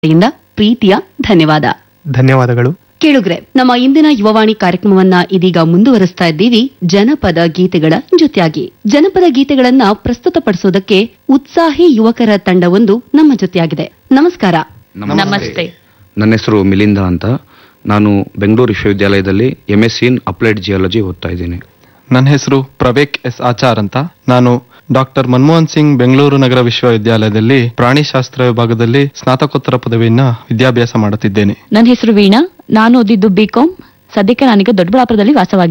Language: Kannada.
ಇಂದ ಪ್ರೀತಿಯ ಧನ್ಯವಾದ ಧನ್ಯವಾದಗಳು ಕೇಳುಗ್ರೆ ನಮ್ಮ ಇಂದಿನ ಯುವವಾಣಿ ಕಾರ್ಯಕ್ರಮವನ್ನ ಇದೀಗ ಮುಂದುವರಿಸ್ತಾ ಇದ್ದೀವಿ ಜನಪದ ಗೀತೆಗಳ ಜೊತೆಯಾಗಿ ಜನಪದ ಗೀತೆಗಳನ್ನ ಪ್ರಸ್ತುತಪಡಿಸೋದಕ್ಕೆ ಉತ್ಸಾಹಿ ಯುವಕರ ತಂಡವೊಂದು ನಮ್ಮ ಜೊತೆಯಾಗಿದೆ ನಮಸ್ಕಾರ ನಮಸ್ತೆ ನನ್ನ ಹೆಸರು ಮಿಲಿಂದ ಅಂತ ನಾನು ಬೆಂಗಳೂರು ವಿಶ್ವವಿದ್ಯಾಲಯದಲ್ಲಿ M S in applied geology ಓದ್ತಾ ಇದ್ದೀನಿ ನನ್ನ ಹೆಸರು ಪ್ರವೇಕ್ ಎಸ್ ಆಚಾರ್ ಅಂತ ನಾನು ಡಾಕ್ಟರ್ ಮನಮೋಹನ್ ಸಿಂಗ್ ಬೆಂಗಳೂರು ನಗರ ವಿಶ್ವವಿದ್ಯಾಲಯದಲ್ಲಿ ಪ್ರಾಣಿಶಾಸ್ತ್ರ ವಿಭಾಗದಲ್ಲಿ ಸ್ನಾತಕೋತ್ತರ ಪದವಿಯನ್ನ ವಿದ್ಯಾಭ್ಯಾಸ ಮಾಡುತ್ತಿದ್ದೇನೆ ನನ್ನ ಹೆಸರು ವೀಣಾ ನಾನು ಓದಿದ್ದು ಬಿಕಾಂ ಸದ್ಯಕ್ಕೆ ನಾನೀಗ ದೊಡ್ಡಬಳ್ಳಾಪುರದಲ್ಲಿ ವಾಸವಾಗಿದ್ದೀನಿ